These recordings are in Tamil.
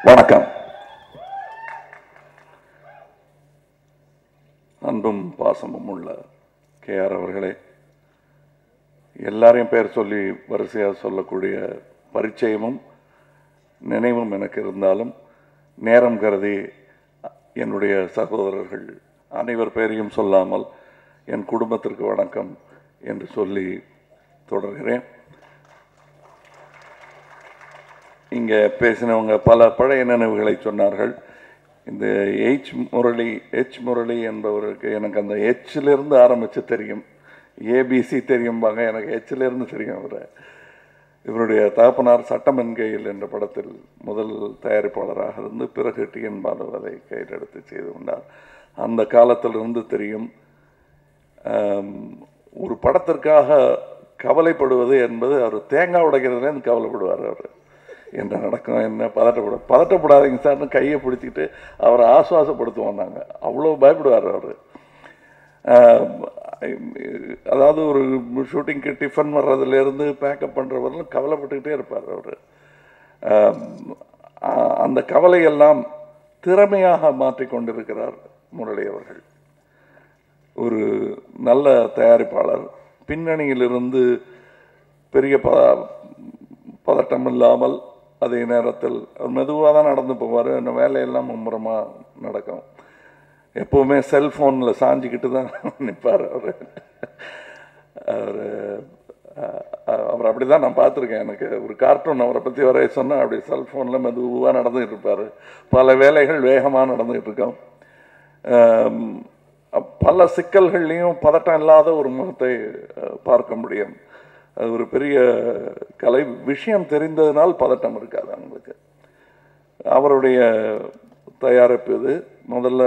வணக்கம் அன்பும் பாசமும் உள்ள கேஆர் அவர்களே எல்லாரையும் பேர் சொல்லி வரிசையாக சொல்லக்கூடிய பரிச்சயமும் நினைவும் எனக்கு இருந்தாலும் நேரம் கருதி என்னுடைய சகோதரர்கள் அனைவர் பேரையும் சொல்லாமல் என் குடும்பத்திற்கு வணக்கம் என்று சொல்லி தொடர்கிறேன் இங்கே பேசினவங்க பல பழைய நினைவுகளை சொன்னார்கள் இந்த எச் முரளி எச் முரளி என்பவருக்கு எனக்கு அந்த எச்சிலிருந்து ஆரம்பித்து தெரியும் ஏபிசி தெரியும்பாங்க எனக்கு எச்சிலிருந்து தெரியும் அவரை இவருடைய தகப்பனார் சட்டமன்கையில் என்ற படத்தில் முதல் தயாரிப்பாளராக இருந்து பிறகு டிஎன் பாலு அதை கையிலெடுத்து செய்து கொண்டார் அந்த காலத்திலிருந்து தெரியும் ஆம், ஒரு படத்திற்காக கவலைப்படுவது என்பது அவர் தேங்காய் உடைக்கிறதுலேருந்து கவலைப்படுவார் அவர் என்ன நடக்கும் என்ன பதட்டப்பட பதட்டப்படாதீங்க சார்னு கையை பிடிச்சிக்கிட்டு அவரை ஆசுவாசப்படுத்துவோம் நாங்கள் அவ்வளோ பயப்படுவார் அவர் அதாவது ஒரு ஷூட்டிங்க்கு டிஃபன் வர்றதுலேருந்து பேக்கப் பண்ணுறவரெல்லாம் கவலைப்பட்டுக்கிட்டே இருப்பார் அவர் அந்த கவலையெல்லாம் திறமையாக மாற்றிக்கொண்டிருக்கிறார் முரளி அவர்கள் ஒரு நல்ல தயாரிப்பாளர் பின்னணியிலிருந்து பெரிய ப பதட்டம் இல்லாமல் அதே நேரத்தில் மெதுவாக தான் நடந்து போவார் அந்த வேலையெல்லாம் மும்முரமாக நடக்கும் எப்போவுமே செல்ஃபோனில் சாஞ்சிக்கிட்டு தான் நிற்பார் அவர் அவர் அவர் அப்படி தான் நான் பார்த்துருக்கேன் எனக்கு ஒரு கார்ட்டூன் அவரை பற்றி வரைய சொன்னால் அப்படி செல்ஃபோனில் மெதுவாக நடந்துகிட்டு இருப்பார் பல வேலைகள் வேகமாக நடந்துகிட்டு இருக்கோம் ஆம், பல சிக்கல்கள்லையும் பதட்டம் இல்லாத ஒரு முகத்தை அஹ், பார்க்க முடியும் அது ஒரு பெரிய கலை விஷயம் தெரிந்ததுனால் பதட்டம் இருக்காது அவங்களுக்கு அவருடைய தயாரிப்பு இது முதல்ல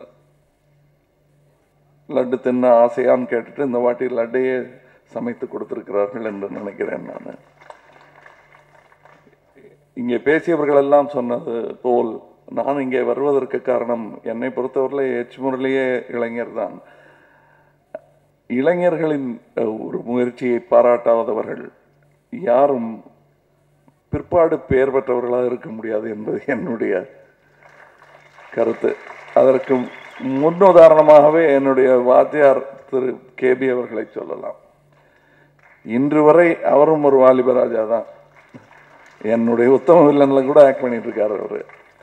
லட்டு தின்ன ஆசையான்னு கேட்டுட்டு இந்த வாட்டி லட்டையே சமைத்து கொடுத்திருக்கிறார்கள் என்று நினைக்கிறேன் நான் இங்கே பேசியவர்கள் எல்லாம் சொன்னது போல் நான் இங்கே வருவதற்கு காரணம் என்னை பொறுத்தவரையிலே எச் முரளியே இளைஞர் தான் இளைஞர்களின் அஹ், ஒரு முயற்சியை பாராட்டாதவர்கள் யாரும் பிற்பாடு பெயர் பெற்றவர்களாக இருக்க முடியாது என்பது என்னுடைய கருத்து அதற்கு முன்னுதாரணமாகவே என்னுடைய வாத்தியார் திரு கேபி அவர்களை சொல்லலாம் இன்று வரை அவரும் ஒரு வாலிபராஜா தான் என்னுடைய உத்தம வில்லன்ல கூட ஆக்ட் பண்ணிட்டு இருக்காரு அவரு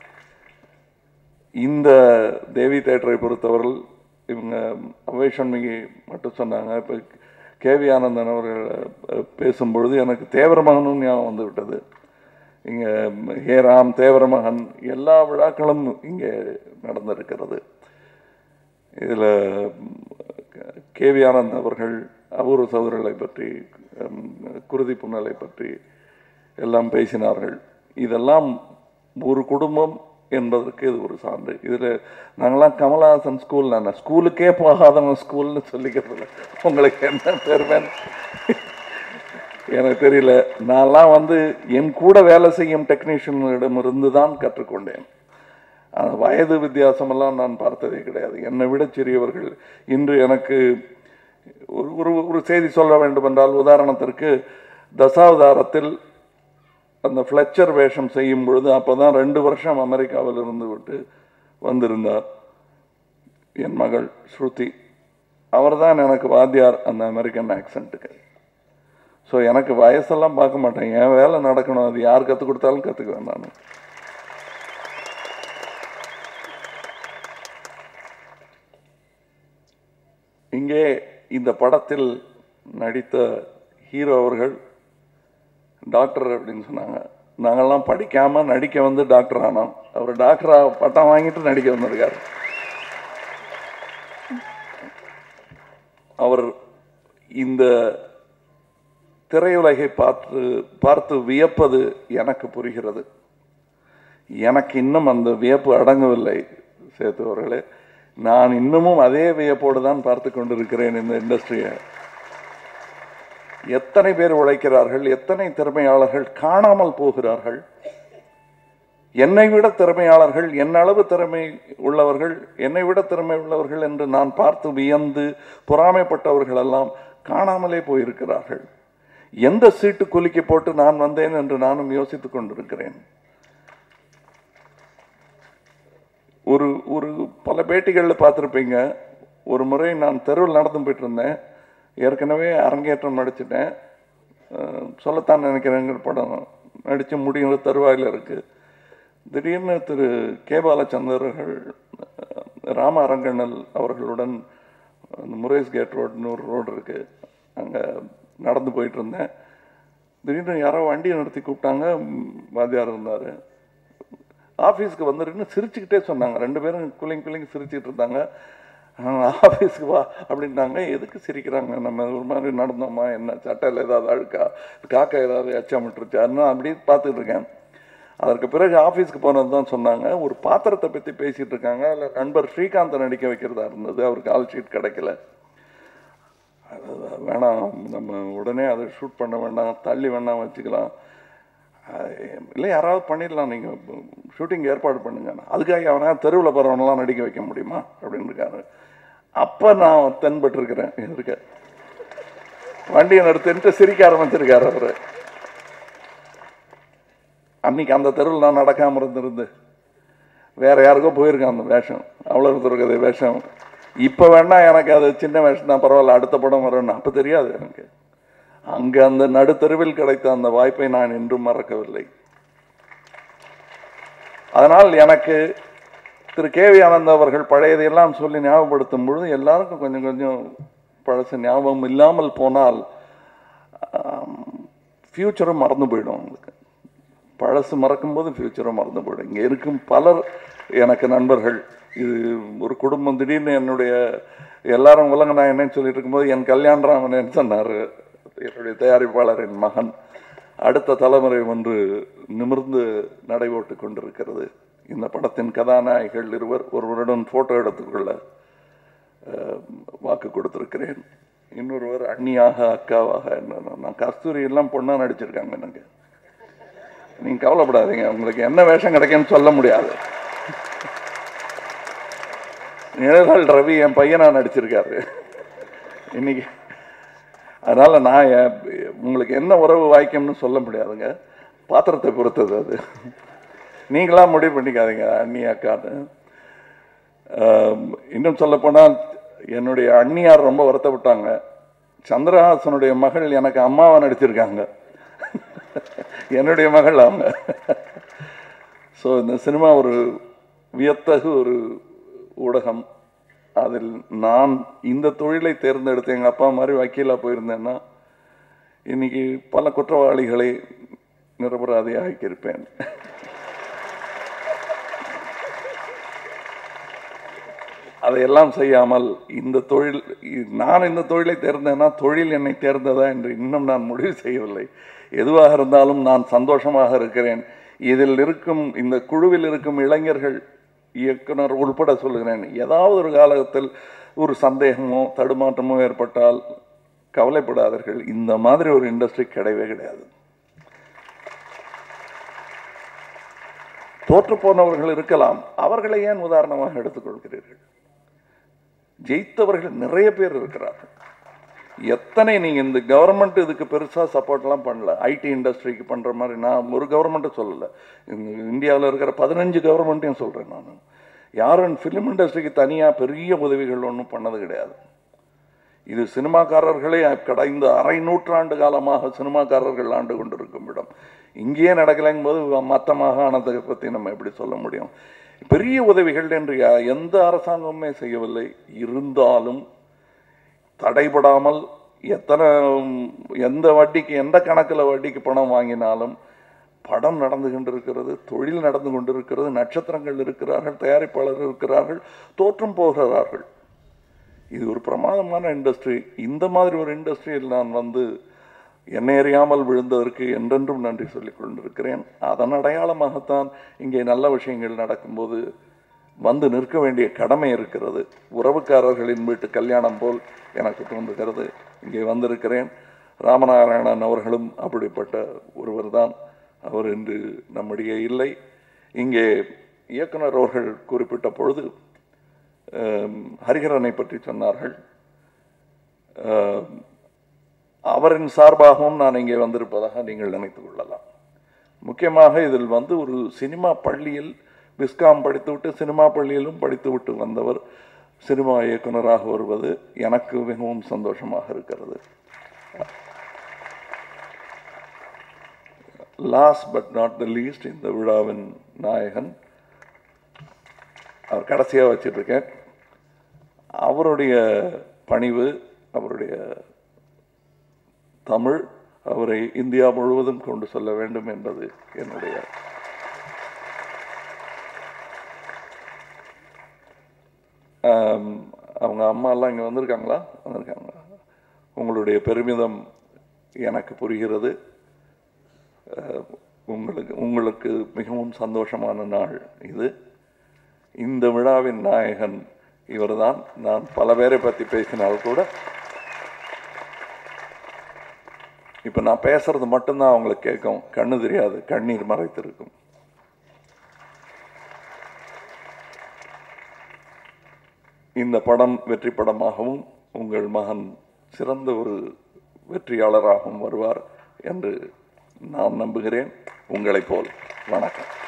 இந்த தேவி தேட்டரை பொறுத்தவரையில் இவங்க அவேஷன்மிகி மட்டும் சொன்னாங்க இப்போ கேவி ஆனந்தன் அவர்கள் அஹ், பேசும்பொழுது எனக்கு தேவரமகனும் ஞாபகம் வந்து விட்டது இங்கே ஹே ராம் தேவரமகன் எல்லா விழாக்களும் இங்கே நடந்திருக்கிறது இதில் கேவி ஆனந்த் அவர்கள் அபூர்வ சகோதரர்களை பற்றி ஹம், குருதி புன்னலை பற்றி எல்லாம் பேசினார்கள் இதெல்லாம் ஒரு குடும்பம் என்பதற்கு இது ஒரு சான்று இதில் நாங்களாம் கமலஹாசன் ஸ்கூல் நான் ஸ்கூலுக்கே போகாதவன் ஸ்கூல்னு சொல்லிக்கிறது உங்களுக்கு என்ன பெருமைன்னு எனக்கு தெரியல நான்லாம் வந்து என் கூட வேலை செய்யும் டெக்னீஷியனிடமிருந்து தான் கற்றுக்கொண்டேன் அந்த வயது வித்தியாசமெல்லாம் நான் பார்த்ததே கிடையாது என்னை விட சிறியவர்கள் இன்று எனக்கு ஒரு ஒரு ஒரு செய்தி சொல்ல வேண்டும் என்றால் உதாரணத்திற்கு தசாவதாரத்தில் அந்த ஃப்ளெச்சர் வேஷம் செய்யும் பொழுது அப்போ தான் ரெண்டு வருஷம் அமெரிக்காவில் இருந்து விட்டு வந்திருந்தார் என் மகள் ஸ்ருதி அவர் தான் எனக்கு வாத்தியார் அந்த அமெரிக்கன் ஆக்சண்ட்டுக்கு ஸோ எனக்கு வயசெல்லாம் பார்க்க மாட்டேன் என் வேலை நடக்கணும் அது யார் கற்றுக் கொடுத்தாலும் கற்றுக்குவேன் நான் இங்கே இந்த படத்தில் நடித்த ஹீரோ அவர்கள் டாக்டர் அப்படின்னு சொன்னாங்க நாங்கள்லாம் படிக்காமல் நடிக்க வந்து டாக்டர் ஆனோம் அவர் டாக்டரா பட்டம் வாங்கிட்டு நடிக்க வந்திருக்காரு அவர் இந்த திரையுலகை பார்த்து பார்த்து வியப்பது எனக்கு புரிகிறது எனக்கு இன்னும் அந்த வியப்பு அடங்கவில்லை சேத்துவர்களே நான் இன்னமும் அதே வியப்போடு தான் பார்த்து கொண்டிருக்கிறேன் இந்த இண்டஸ்ட்ரியை எத்தனை பேர் உழைக்கிறார்கள் எத்தனை திறமையாளர்கள் காணாமல் போகிறார்கள் என்னை விட திறமையாளர்கள் என் அளவு திறமை உள்ளவர்கள் என்னை விட திறமை உள்ளவர்கள் என்று நான் பார்த்து வியந்து பொறாமைப்பட்டவர்கள் எல்லாம் காணாமலே போயிருக்கிறார்கள் எந்த சீட்டு குலுக்கி போட்டு நான் வந்தேன் என்று நானும் யோசித்துக் கொண்டிருக்கிறேன் ஒரு ஒரு பல பேட்டிகளில் பார்த்துருப்பீங்க ஒரு முறை நான் தெருவில் நடந்து போயிட்டு இருந்தேன் ஏற்கனவே அரங்கேற்றம் நடிச்சிட்டேன் அஹ், சொல்லத்தான் நினைக்கிறேங்கிற படம் நடித்து முடிகிற தருவாயில் இருக்குது திடீர்னு திரு கே பாலச்சந்தர்கள் அஹ், ராம அரங்கண்ணல் அவர்களுடன் அந்த முரேஷ் கேட் ரோடுன்னு ஒரு ரோடு இருக்குது அங்கே நடந்து போயிட்டு இருந்தேன் திடீர்னு யாரோ வண்டியை நிறுத்தி கூப்பிட்டாங்க ம், வாத்தியார் இருந்தார் ஆஃபீஸ்க்கு வந்துருன்னு சிரிச்சுக்கிட்டே சொன்னாங்க ரெண்டு பேரும் குளிங் குளிங் சிரிச்சுக்கிட்டு இருந்தாங்க ஆஃபீஸ்க்கு வா அப்படின்னாங்க எதுக்கு சிரிக்கிறாங்க நம்ம ஒரு மாதிரி நடந்தோமா என்ன சட்டையில் ஏதாவது அழுக்கா காக்கா ஏதாவது எச்சமிட்டுருச்சாருன்னு அப்படி பார்த்துட்டு இருக்கேன் அதற்கு பிறகு ஆஃபீஸ்க்கு போனது தான் சொன்னாங்க ஒரு பாத்திரத்தை பற்றி பேசிகிட்டு இருக்காங்க அதில் நண்பர் ஸ்ரீகாந்தை நடிக்க வைக்கிறதா இருந்தது அவருக்கு ஆல் ஷீட் கிடைக்கல அது வேணாம் நம்ம உடனே அதை ஷூட் பண்ண வேண்டாம் தள்ளி வேண்டாம் வச்சுக்கலாம் அது இல்லை யாராவது பண்ணிடலாம் நீங்கள் ஷூட்டிங் ஏற்பாடு பண்ணுங்க அதுக்காக அவனா தெருவில் போகிறவனெல்லாம் நடிக்க வைக்க முடியுமா அப்படின்னு இருக்காரு அப்போ நான் தென்பட்டிருக்கிறேன் இருக்க வண்டியை நிறுத்தின்ட்டு சிரிக்க ஆரம்பிச்சிருக்காரு அவர் அன்னைக்கு அந்த தெருவில் நான் நடக்காமல் இருந்திருந்து வேற யாருக்கோ போயிருக்கான் அந்த வேஷம் அவ்வளோ இருக்கிறது வேஷம் இப்போ வேணா எனக்கு அது சின்ன வேஷம் தான் பரவாயில்ல அடுத்த படம் வரும்னு அப்போ தெரியாது எனக்கு அங்கே அந்த நடுத்தெருவில் கிடைத்த அந்த வாய்ப்பை நான் இன்றும் மறக்கவில்லை அதனால் எனக்கு திரு கேவி ஆனந்த் அவர்கள் பழையதையெல்லாம் சொல்லி ஞாபகப்படுத்தும் பொழுது எல்லாருக்கும் கொஞ்சம் கொஞ்சம் பழசு ஞாபகம் இல்லாமல் போனால் ஃப்யூச்சரும் மறந்து போயிடும் அவங்களுக்கு பழசு மறக்கும்போது ஃப்யூச்சரும் மறந்து போயிடும் இங்கே இருக்கும் பலர் எனக்கு நண்பர்கள் இது ஒரு குடும்பம் திடீர்னு என்னுடைய எல்லாரும் உலக நான் என்னன்னு சொல்லிட்டு இருக்கும்போது என் கல்யாணராமன் சொன்னார் என்னுடைய தயாரிப்பாளரின் மகன் அடுத்த தலைமுறை ஒன்று நிமிர்ந்து நடைபோட்டு கொண்டிருக்கிறது இந்த படத்தின் கதாநாயகிகள் இருவர் ஒருவருடன் ஃபோட்டோ எடுத்துக்கொள்ள அஹ், வாக்கு கொடுத்திருக்கிறேன் இன்னொருவர் அண்ணியாக அக்காவாக என்ன நான் கஸ்தூரி எல்லாம் பொண்ணா நடிச்சிருக்காங்க எனக்கு நீங்க கவலைப்படாதீங்க உங்களுக்கு என்ன வேஷம் கிடைக்குன்னு சொல்ல முடியாது நிழல்கள் ரவி என் பையனா நடிச்சிருக்காரு இன்னைக்கு அதனால நான் என்- உங்களுக்கு என்ன உறவு வாய்க்கும்னு சொல்ல முடியாதுங்க பாத்திரத்தை பொறுத்தது அது நீங்களா முடிவு பண்ணிக்காதீங்க அண்ணி அக்கான்னு ஆம், இன்னும் சொல்லப்போனால் என்னுடைய அண்ணியார் ரொம்ப வருத்தப்பட்டாங்க சந்திரஹாசனுடைய மகள் எனக்கு அம்மாவை நடிச்சிருக்காங்க என்னுடைய மகள் அவங்க ஸோ இந்த சினிமா ஒரு வியத்தகு ஒரு ஊடகம் அதில் நான் இந்த தொழிலை தேர்ந்தெடுத்து எங்கள் அப்பா மாதிரி வக்கீலாக போயிருந்தேன்னா இன்னைக்கு பல குற்றவாளிகளை நிரபராதியாக ஆக்கியிருப்பேன் அதையெல்லாம் செய்யாமல் இந்த தொழில் இ- நான் இந்த தொழிலை தேர்ந்தேன்னா தொழில் என்னை தேர்ந்ததா என்று இன்னும் நான் முடிவு செய்யவில்லை எதுவாக இருந்தாலும் நான் சந்தோஷமாக இருக்கிறேன் இதில் இருக்கும் இந்த குழுவில் இருக்கும் இளைஞர்கள் இயக்குனர் உள்பட சொல்லுகிறேன் ஏதாவது ஒரு காலத்தில் ஒரு சந்தேகமோ தடுமாற்றமோ ஏற்பட்டால் கவலைப்படாதீர்கள் இந்த மாதிரி ஒரு இண்டஸ்ட்ரி கிடையவே கிடையாது தோற்று போனவர்கள் இருக்கலாம் அவர்களை ஏன் உதாரணமாக எடுத்துக்கொள்கிறீர்கள் ஜெயித்தவர்கள் நிறைய பேர் இருக்கிறார்கள் எத்தனை நீங்க இந்த கவர்மெண்ட் இதுக்கு பெருசா சப்போர்ட்லாம் பண்ணல ஐடி இண்டஸ்ட்ரிக்கு பண்ற மாதிரி நான் ஒரு கவர்மெண்ட்டை சொல்லல இந்தியாவில் இருக்கிற பதினஞ்சு கவர்மெண்ட்டையும் சொல்றேன் நான் யாரும் ஃபிலிம் இண்டஸ்ட்ரிக்கு தனியா பெரிய உதவிகள் ஒன்றும் பண்ணது கிடையாது இது சினிமாக்காரர்களே கடைந்த அரை நூற்றாண்டு காலமாக சினிமாக்காரர்கள் ஆண்டு கொண்டிருக்கும் இடம் இங்கேயே நடக்கலைங்கும் போது மற்ற மாகாணத்தை பற்றி நம்ம எப்படி சொல்ல முடியும் பெரிய உதவிகள் என்று யா- எந்த அரசாங்கமுமே செய்யவில்லை இருந்தாலும் தடைபடாமல் எத்தனை உம், எந்த வட்டிக்கு எந்த கணக்கில் வட்டிக்கு பணம் வாங்கினாலும் படம் நடந்து கொண்டிருக்கிறது தொழில் நடந்து கொண்டிருக்கிறது நட்சத்திரங்கள் இருக்கிறார்கள் தயாரிப்பாளர் இருக்கிறார்கள் தோற்றும் போகிறார்கள் இது ஒரு பிரமாதமான இண்டஸ்ட்ரி இந்த மாதிரி ஒரு இண்டஸ்ட்ரியில் நான் வந்து என்னை அறியாமல் விழுந்ததற்கு என்றென்றும் நன்றி சொல்லிக் கொண்டிருக்கிறேன் அதன் அடையாளமாகத்தான் இங்கே நல்ல விஷயங்கள் நடக்கும்போது வந்து நிற்க வேண்டிய கடமை இருக்கிறது உறவுக்காரர்களின் வீட்டு கல்யாணம் போல் எனக்கு தோன்றுகிறது இங்கே வந்திருக்கிறேன் ராமநாராயணன் அவர்களும் அப்படிப்பட்ட ஒருவர்தான் அவர் இன்று நம்முடைய இல்லை இங்கே இயக்குனர் அவர்கள் குறிப்பிட்ட பொழுது ஆம், ஹரிஹரனை பற்றி சொன்னார்கள் ஆம், அவரின் சார்பாகவும் நான் இங்கே வந்திருப்பதாக நீங்கள் நினைத்துக் கொள்ளலாம் முக்கியமாக இதில் வந்து ஒரு சினிமா பள்ளியில் விஸ்காம் படித்துவிட்டு சினிமா பள்ளியிலும் படித்துவிட்டு வந்தவர் சினிமா இயக்குனராக வருவது எனக்கு மிகவும் சந்தோஷமாக இருக்கிறது last but not the least இந்த விழாவின் நாயகன் அவர் கடைசியாக வச்சிட்ருக்கேன் அவருடைய பணிவு அவருடைய தமிழ் அவரை இந்தியா முழுவதும் கொண்டு செல்ல வேண்டும் என்பது என்னுடைய ஆம், அவங்க அம்மா எல்லாம் இங்கே வந்திருக்காங்களா வந்திருக்காங்க உங்களுடைய பெருமிதம் எனக்கு புரிகிறது அஹ், உங்களுக்கு உங்களுக்கு மிகவும் சந்தோஷமான நாள் இது இந்த விழாவின் நாயகன் இவர்தான் நான் பல பேரை பற்றி பேசினால் கூட இப்போ நான் பேசுறது மட்டும்தான் அவங்களுக்கு கேட்கும் கண்ணு தெரியாது கண்ணீர் மறைத்திருக்கும் இந்த படம் வெற்றி படமாகவும் உங்கள் மகன் சிறந்த ஒரு வெற்றியாளராகவும் வருவார் என்று நான் நம்புகிறேன் உங்களைப் போல் வணக்கம்